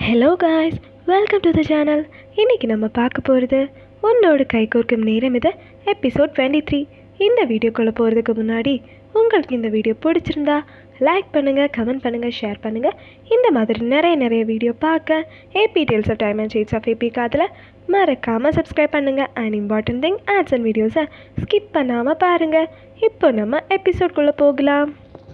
hello guys welcome to the channel இன்றைக்கி நம்ம பார்க்க போகிறது உன்னோட கை கோர்க்கும் நேரம் இது எபிசோட் டுவெண்ட்டி த்ரீ இந்த வீடியோக்குள்ளே போகிறதுக்கு முன்னாடி உங்களுக்கு இந்த வீடியோ பிடிச்சிருந்தா லைக் பண்ணுங்கள் கமெண்ட் பண்ணுங்கள் ஷேர் பண்ணுங்கள் இந்த மாதிரி நிறைய நிறைய வீடியோ பார்க்க AB tales of time and shades of AB காதில் மறக்காமல் சப்ஸ்கிரைப் பண்ணுங்கள் and important thing ads and வீடியோஸை ஸ்கிப் பண்ணாமல் பாருங்கள் இப்போ நம்ம எபிசோட்குள்ளே போகலாம்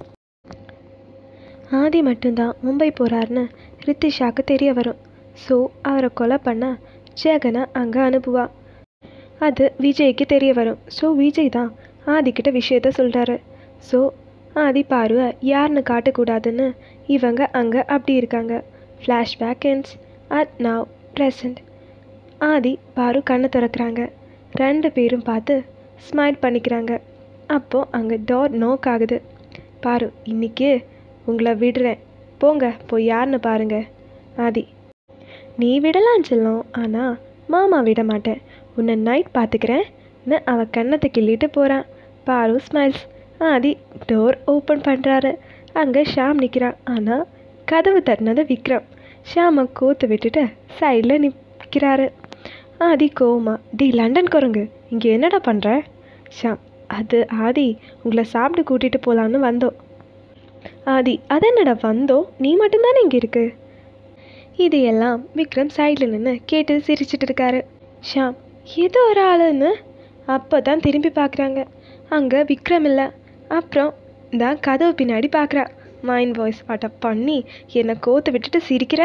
ஆதி மட்டும்தான் மும்பை போகிறாருன்னு ரித்திஷாக்கு தெரிய வரும் ஸோ அவரை கொலை பண்ண ஜெகனை அங்கே அனுப்புவா அது விஜய்க்கு தெரிய வரும் ஸோ விஜய் தான் ஆதிக்கிட்ட விஷயத்த சொல்கிறாரு ஸோ ஆதி பார்வை யாருன்னு காட்டக்கூடாதுன்னு இவங்க அங்கே அப்படி இருக்காங்க flashback ends at now present Aadhi Paru கண்ணை திறக்கிறாங்க ரெண்டு பேரும் பார்த்து ஸ்மைல் பண்ணிக்கிறாங்க அப்போது அங்கே டோர் நோக் ஆகுது பாரு இன்னைக்கு உங்களை விடுறேன் போங்க போய் யாருன்னு பாருங்க ஆதி நீ விடலாம் செல்லம் ஆனால் மாமா விட மாட்டேன் உன்னை நைட் பார்த்துக்கிறேன்னு அவ கண்ணத்தை கிள்ளிட்டு போகிறான் பாரு ஸ்மைல்ஸ் ஆதி டோர் ஓப்பன் பண்ணுறாரு அங்கே ஷாம் நிற்கிறான் ஆனால் கதவு தட்டினது விக்ரம் ஷாமை கோத்து விட்டுட்டு சைடில் நிற்கிறாரு ஆதி கோவமா டி லண்டன் குரங்கு இங்கே என்னடா பண்ணுற ஷாம் அது ஆதி உங்களை சாப்பிட்டு கூட்டிகிட்டு போகலான்னு வந்தோம் ஆதி அதென்னடா வந்தோம் நீ மட்டும்தானே இங்கே இருக்கு இது எல்லாம் விக்ரம் சைடில் நின்று கேட்டு சிரிச்சிட்டு இருக்காரு ஷாம் ஏதோ ஒரு ஆளுன்னு அப்போ தான் திரும்பி பார்க்குறாங்க அங்கே விக்ரம் இல்லை அப்புறம் தான் கதவு பின்னாடி பார்க்குறா மைண்ட் வாய்ஸ் பாட்டை பண்ணி என்னை கோத்து விட்டுட்டு சிரிக்கிற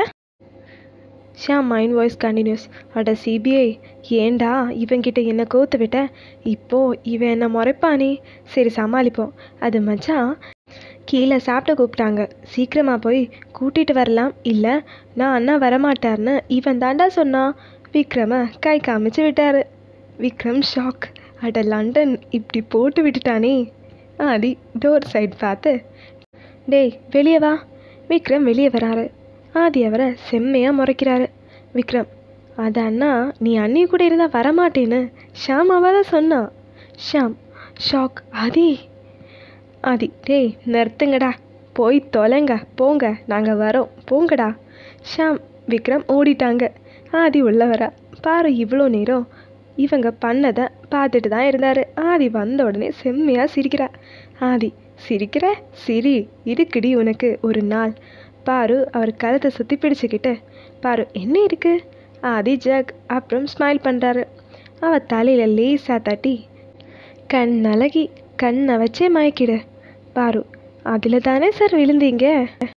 ஷாம் மைண்ட் வாய்ஸ் கண்டினியூஸ் அட சிபிஐ ஏண்டா இவன்கிட்ட என்ன கோத்து விட்ட இப்போ இவன் என்ன முறைப்பானே சரி சமாளிப்போம் அது மச்சான் கீழே சாப்பிட கூப்பிட்டாங்க சீக்கிரமாக போய் கூட்டிகிட்டு வரலாம் இல்லை நான் அண்ணா வரமாட்டார்னு இவன் தாண்டா சொன்னான் விக்ரம கை காமிச்சு விட்டாரு விக்ரம் ஷாக் அட லண்டன் இப்படி போட்டு விட்டுட்டானே ஆதி டோர் சைடு பார்த்து டேய் வெளியே வா விக்ரம் வெளியே வராரு ஆதி அவரை செம்மையாக முறைக்கிறாரு விக்ரம் அது அண்ணா நீ அண்ணி கூட இருந்தால் வரமாட்டேன்னு ஷாம் அவ தான் சொன்னான் ஷாம் ஷாக் ஆதி ஆதி டேய் நிறுத்துங்கடா போய் தொலைங்க போங்க நாங்கள் வரோம் போங்கடா ஷாம் விக்ரம் ஓடிட்டாங்க ஆதி உள்ள வரா பாரு இவ்வளோ நேரம் இவங்க பண்ணதை பார்த்துட்டு தான் இருந்தார் ஆதி வந்த உடனே செம்மையாக சிரிக்கிறா ஆதி சிரிக்கிற சிரி இருக்குடி உனக்கு ஒரு நாள் பாரு அவர் கழுத்தை சுற்றி பிடிச்சிக்கிட்டு பாரு என்ன இருக்கு ஆதி ஜக் அப்புறம் ஸ்மைல் பண்ணுறாரு அவ தலையில் லேசாக தட்டி கண் அழகி கண்ணை வச்சே மயக்கிடு பாரு அதில் தானே சார் விழுந்தீங்க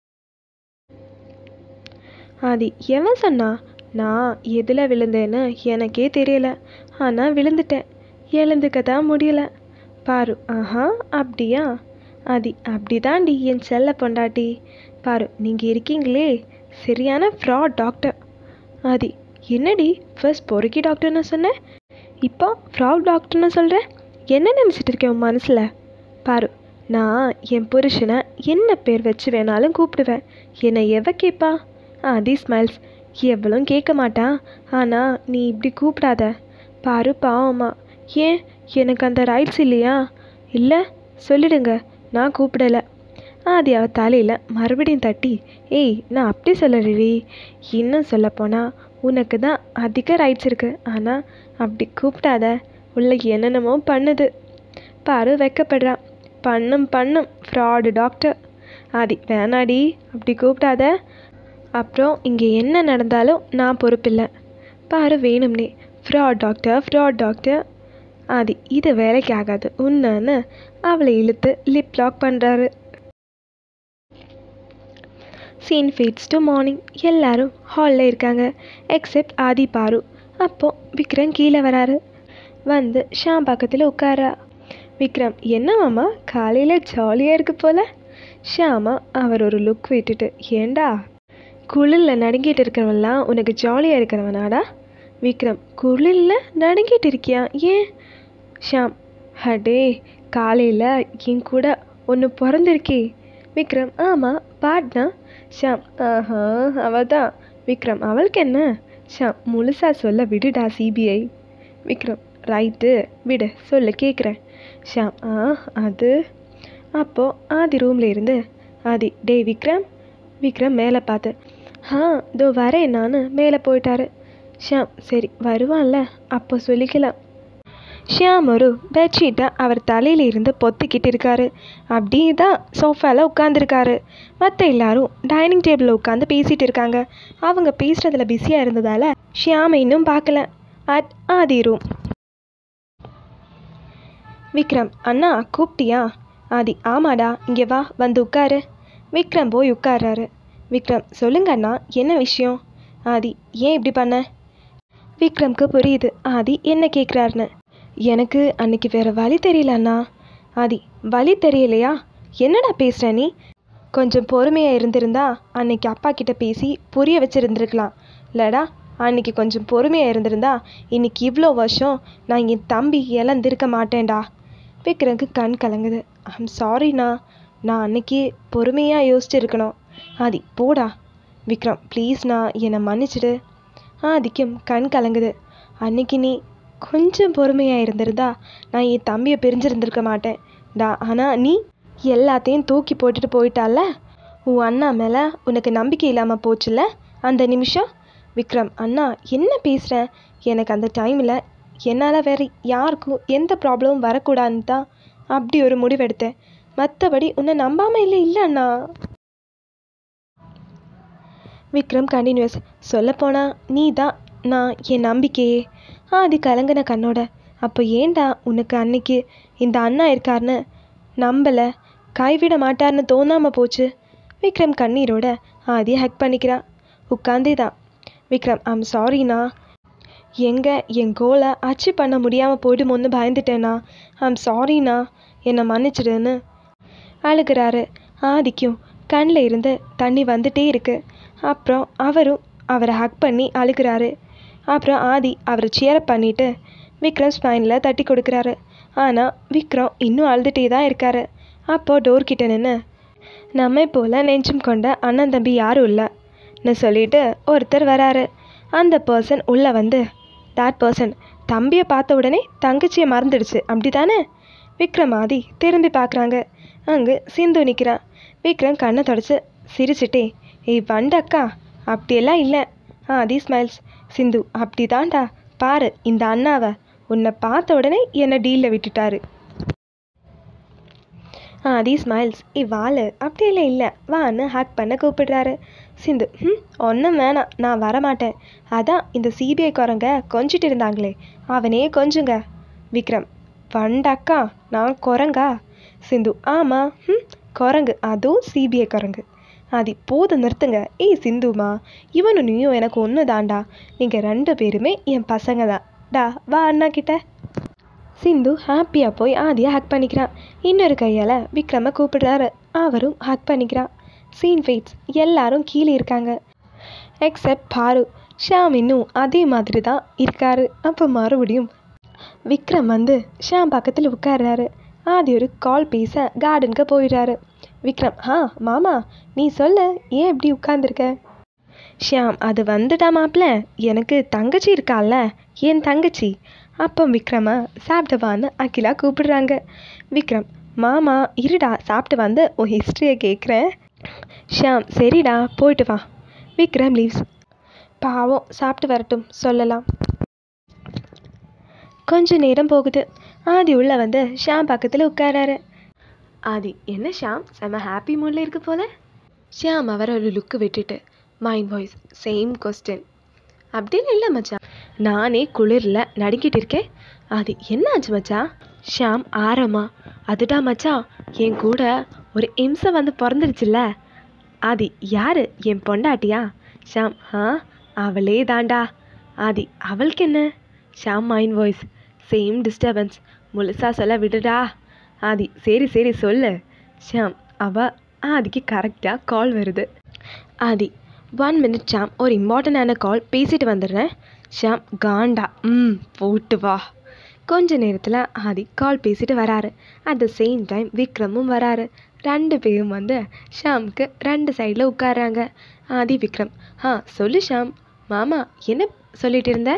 ஆதி எவன் சொன்னா நான் எதில் விழுந்தேன்னு எனக்கே தெரியல ஆனால் விழுந்துட்டேன் எழுந்துக்க தான் முடியல பாரு ஆஹா அப்படியா ஆதி அப்படிதான்டி என் செல்ல பொண்டாட்டி பாரு நீங்கள் இருக்கீங்களே சரியான ஃப்ராட் டாக்டர் ஆதி என்னடி ஃபர்ஸ்ட் பொறுக்கி டாக்டர்னு சொன்னேன் இப்போ ஃப்ராட் டாக்டர்னு சொல்கிறேன் என்ன நினச்சிட்டு இருக்கேன் உன் மனசில் பாரு நான் என் புருஷனை என்ன பேர் வச்சு வேணாலும் கூப்பிடுவேன் என்னை எவ கேட்பா ஆதி ஸ்மைல்ஸ் எவ்வளவும் கேட்க மாட்டான் ஆனால் நீ இப்படி கூப்பிடாத பாரு பாவம்மா ஏன் எனக்கு அந்த ரைட்ஸ் இல்லையா இல்லை சொல்லிடுங்க நான் கூப்பிடலை ஆதி அவ தலையில் மறுபடியும் தட்டி ஏய் நான் அப்படி சொல்லலடி இன்னும் சொல்லப்போனால் உனக்கு தான் அதிக ரைட்ஸ் இருக்குது ஆனால் அப்படி கூப்பிடாத உள்ள என்னென்னமோ பண்ணுது பாரு வெக்கப்படுறான் பண்ணும் பண்ணும் ஃப்ராடு டாக்டர் ஆதி வேணாடி அப்படி கூப்பிடாத அப்புறம் இங்கே என்ன நடந்தாலும் நான் பொறுப்பில்லை பாரு வேணும்னே fraud doctor fraud doctor Aadhi இது வேலைக்கு ஆகாது உன்னன்னு அவளை இழுத்து லிப் லாக் பண்ணுறாரு சீன் ஃபீட்ஸ் டு மார்னிங் எல்லாரும் ஹாலில் இருக்காங்க எக்ஸெப்ட் ஆதி பாரு அப்போ விக்ரம் கீழே வராரு வந்து ஷாம் பக்கத்தில் உட்காரா விக்ரம் என்ன மாமா காலையில் ஜாலியாக இருக்கு போல ஷாமா அவர் ஒரு லுக் விட்டுட்டு ஏண்டா குளிரில் நடுங்கிட்டு இருக்கிறவன்லாம் உனக்கு ஜாலியாக இருக்கிறவனாடா விக்ரம் குளிரில் நடுங்கிட்டு இருக்கியா ஏன் ஷாம் அடே காலையில் என் கூட ஒன்று பிறந்திருக்கே விக்ரம் ஆமாம் பாட்னா ஷாம் ஆஹா அவ தான் விக்ரம் அவளுக்கு என்ன ஷாம் முழுசாக சொல்ல விடுடா சிபிஐ விக்ரம் ரைட்டு விடு சொல்லு கேட்குறேன் ஷாம் ஆ அது அப்போது ஆதி ரூமில் இருந்து ஆதி டேய் விக்ரம் விக்ரம் மேலே பார்த்து ஆ இதோ வரேன் நான் மேலே போயிட்டாரு ஷியாம் சரி வருவான்ல அப்போ சொல்லிக்கலாம் ஷியாம் ஒரு பெட்ஷீட்டை அவர் தலையில இருந்து பொத்திக்கிட்டு இருக்காரு அப்படியே தான் சோஃபாவில் உட்காந்துருக்காரு மற்ற எல்லாரும் டைனிங் டேபிளில் உட்காந்து பேசிகிட்டு இருக்காங்க அவங்க பேசுகிறதுல பிஸியாக இருந்ததால் ஷியாமை இன்னும் பார்க்கல அட் ஆதி ரூம் விக்ரம் அண்ணா கூப்பிட்டியா ஆதி ஆமாடா இங்கே வா வந்து உட்காரு விக்ரம் போய் உட்கார்றாரு விக்ரம் சொல்லுங்க அண்ணா என்ன விஷயம் ஆதி ஏன் இப்படி பண்ண விக்ரம்க்கு புரியுது ஆதி என்ன கேட்குறாருன்னு எனக்கு அன்னைக்கு வேற வழி தெரியல அண்ணா ஆதி வழி தெரியலையா என்னடா பேசுற நீ கொஞ்சம் பொறுமையாக இருந்திருந்தா அன்னைக்கு அப்பா கிட்ட பேசி புரிய வச்சிருந்துருக்கலாம் இல்லடா அன்னைக்கு கொஞ்சம் பொறுமையாக இருந்திருந்தா இன்னைக்கு இவ்வளோ வருஷம் நான் என் தம்பி இழந்திருக்க மாட்டேன்டா விக்ரம்க்கு கண் கலங்குது ஐம் சாரிண்ணா நான் அன்னைக்கு பொறுமையாக யோசிச்சிருக்கணும் ஆதி போடா விக்ரம் ப்ளீஸ்ண்ணா என்னை மன்னிச்சிடு ஆதிக்கும் கண் கலங்குது அன்னைக்கு நீ கொஞ்சம் பொறுமையாக இருந்திருந்தா நான் என் தம்பியை பிரிஞ்சிருந்திருக்க மாட்டேன் டா ஆனால் நீ எல்லாத்தையும் தூக்கி போட்டுட்டு போயிட்டால உன் அண்ணா மேலே உனக்கு நம்பிக்கை இல்லாமல் போச்சுல்ல அந்த நிமிஷம் விக்ரம் அண்ணா என்ன பேசுகிறேன் எனக்கு அந்த டைமில் என்னால் வேற யாருக்கும் எந்த ப்ராப்ளமும் வரக்கூடாதுன்னு தான் அப்படி ஒரு முடிவெடுத்தேன் மற்றபடி உன்னை நம்பாமல் இல்லை இல்லை அண்ணா விக்ரம் கண்டினியூஸ் சொல்லப்போனா நீ தான் நான் என் நம்பிக்கையே ஆதி கலங்கின கண்ணோட அப்போ ஏன்டா உனக்கு அன்னைக்கு இந்த அண்ணா இருக்காருன்னு நம்பலை கைவிட மாட்டார்னு தோணாமல் போச்சு விக்ரம் கண்ணீரோட ஆதியை ஹக் பண்ணிக்கிறான் உட்காந்தே தான் விக்ரம் ஐம் சாரிண்ணா எங்கே என் கோலை அச்சீவ் பண்ண முடியாமல் போயிடுமோன்னு பயந்துட்டேண்ணா ஐம் சாரிண்ணா என்னை மன்னிச்சிடுன்னு அழுகிறாரு ஆதிக்கும் கண்ணில் இருந்து தண்ணி வந்துட்டே இருக்கு அப்புறம் அவரும் அவரை ஹக் பண்ணி அழுகிறாரு அப்புறம் ஆதி அவரை சேர் பண்ணிட்டு விக்ரம் ஸ்பைனில் தட்டி கொடுக்குறாரு ஆனால் விக்ரம் இன்னும் அழுதுகிட்டே தான் இருக்காரு அப்போ டோர் கிட்ட நின்று நம்மை போல் நெஞ்சம் கொண்ட அண்ணன் தம்பி யாரும் இல்லைன்னு சொல்லிட்டு ஒருத்தர் வராரு அந்த பர்சன் உள்ளே வந்து that பர்சன் தம்பியை பார்த்த உடனே தங்கச்சியை மறந்துடுச்சு அப்படி தானே விக்ரம் ஆதி திரும்பி பார்க்குறாங்க அங்கு சிந்து நிற்கிறான் விக்ரம் கண்ணை தொடச்சு சிரிச்சிட்டே ஏய் வண்டக்கா அப்படியெல்லாம் இல்லை ஆதி ஸ்மைல்ஸ் சிந்து அப்படி தான்டா பாரு இந்த அண்ணாவை உன்னை பார்த்த உடனே என்னை டீலில் விட்டுட்டாரு ஆதி ஸ்மைல்ஸ் இவ்வாள் அப்படியெல்லாம் இல்லை வான்னு ஹேக் பண்ண கூப்பிடுறாரு சிந்து ம் ஒன்றும் வேணாம் நான் வரமாட்டேன் அதான் இந்த சிபிஐ குரங்க கொஞ்சிட்டு இருந்தாங்களே அவனே கொஞ்சுங்க விக்ரம் வண்டக்கா நான் குரங்கா சிந்து ஆமாம் ம் குரங்கு அதுவும் சிபிஐ குரங்கு ஆதி போதும் நிறுத்துங்க ஏய் சிந்துமா இவனும் நீயும் எனக்கு ஒன்று தான்டா நீங்கள் ரெண்டு பேருமே என் பசங்க தான் டா வா அண்ணா கிட்ட சிந்து ஹாப்பியாக போய் ஆதியை ஹக் பண்ணிக்கிறான் இன்னொரு கையால் விக்ரமை கூப்பிடுறாரு அவரும் ஹக் பண்ணிக்கிறான் சீன் ஃபைட்ஸ் எல்லாரும் கீழே இருக்காங்க எக்ஸப்ட் பாரு ஷாம் இன்னும் அதே மாதிரி தான் இருக்காரு அப்போ மறுபடியும் விக்ரம் வந்து ஷாம் பக்கத்தில் உட்கார்றாரு ஆதி ஒரு கால் பேச கார்டனுக்கு போயிடுறாரு விக்ரம் ஆ மாமா நீ சொல்ல ஏன் இப்படி உட்காந்துருக்க ஷியாம் அது வந்துட்டா மாப்ள எனக்கு தங்கச்சி இருக்கால்ல என் தங்கச்சி அப்போ விக்ரமா சாப்பிட்டு வான்னு அகிலா கூப்பிடுறாங்க விக்ரம் மாமா இருடா சாப்பிட்டு வந்து உன் ஹிஸ்ட்ரியை கேட்குறேன் ஷியாம் சரிடா போயிட்டு வா விக்ரம் லீவ்ஸ் பாவம் சாப்பிட்டு வரட்டும் சொல்லலாம் கொஞ்ச நேரம் போகுது ஆதி உள்ள வந்து ஷாம் பக்கத்தில் உட்காராரு ஆதி என்ன ஷாம் செம்ம ஹாப்பி மூடில் இருக்கு போல ஷியாம் அவர் ஒரு லுக்கு விட்டுட்டு மைண்ட் வாய்ஸ் சேம் கொஸ்டின் அப்படின்னு இல்லை மச்சான் நானே குளிரில் நடுங்கிட்டு இருக்கேன் அது என்ன ஆச்சு மச்சான் ஷாம் ஆரமா அதுடா மச்சான் என் கூட ஒரு இம்சை வந்து பிறந்துருச்சுல்ல ஆதி யாரு என் பொண்டாட்டியா ஷாம் ஆ அவளே தாண்டா ஆதி அவளுக்கு என்ன Sham mind voice same disturbance முழுசா சொல்ல விடுடா ஆதி சரி சரி சொல்லு ஷாம் அவ ஆதிக்கு கரெக்டாக கால் வருது ஆதி ஒன் மினிட் ஷாம் ஒரு இம்பார்ட்டண்டான கால் பேசிட்டு வந்துடுறேன் ஷாம் காண்டா ம் போட்டு வா கொஞ்ச நேரத்தில் ஆதி கால் பேசிட்டு வராரு அட் த சேம் டைம் விக்ரமும் வராரு ரெண்டு பேரும் வந்து ஷாம்க்கு ரெண்டு சைடில் உட்கார்றாங்க ஆதி விக்ரம் ஆ சொல்லு ஷாம் மாமா என்ன சொல்லிட்டு இருந்த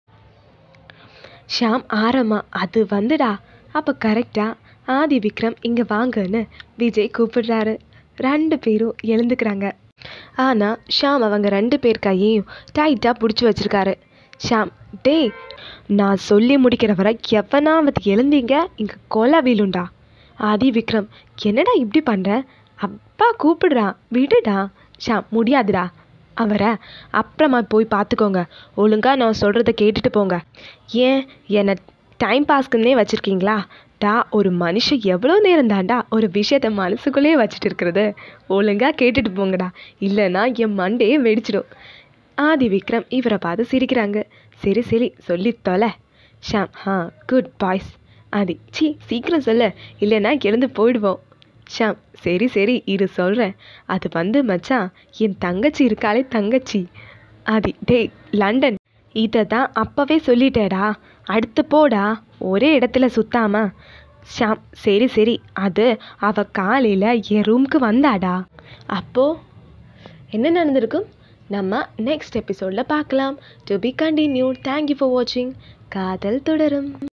ஷாம் ஆரமா அது வந்துடா அப்போ கரெக்டாக ஆதி விக்ரம் இங்கே வாங்கன்னு விஜய் கூப்பிடுறாரு ரெண்டு பேரும் எழுந்துக்கிறாங்க ஆனால் ஷாம் அவங்க ரெண்டு பேர் கையையும் டைட்டாக பிடிச்சி வச்சிருக்காரு ஷாம் டேய் நான் சொல்லி முடிக்கிற வரை எவனாவது எழுந்தீங்க இங்கே கொலை வீலுண்டா ஆதி விக்ரம் என்னடா இப்படி பண்ணுற அப்பா கூப்பிடுறா விடுடா ஷாம் முடியாதுடா அவரை அப்புறமா போய் பார்த்துக்கோங்க ஒழுங்கா நான் சொல்கிறத கேட்டுட்டு போங்க ஏன் என்னை டைம் பாஸ்க்குன்னே வச்சுருக்கீங்களா டா ஒரு மனுஷன் எவ்வளோ நேரம் தாண்டா ஒரு விஷயத்த மனசுக்குள்ளேயே வச்சுட்டு இருக்கிறது ஒழுங்கா கேட்டுட்டு போங்கடா இல்லைன்னா என் மண்டையே வெடிச்சிடும் ஆதி விக்ரம் இவரை பார்த்து சிரிக்கிறாங்க சரி சரி சொல்லி தொலை ஷாம் ஆ குட் பாய்ஸ் ஆதி சி சீக்கிரம் சொல்ல இல்லைன்னா எழுந்து போயிடுவோம் ஷாம் சரி சரி இரு சொல்கிறேன் அது வந்து மச்சான் என் தங்கச்சி இருக்காளே தங்கச்சி ஆதி டேய் லண்டன் இதை தான் அப்போவே சொல்லிட்டேடா அடுத்து போடா ஒரே இடத்துல சுத்தாம ஷாம் சரி சரி அது அவ காலையில் என் ரூமுக்கு வந்தாடா அப்போ என்ன நடந்திருக்கும் நம்ம நெக்ஸ்ட் எபிசோடில் பார்க்கலாம் to be continue thank you for வாட்சிங் காதல் தொடரும்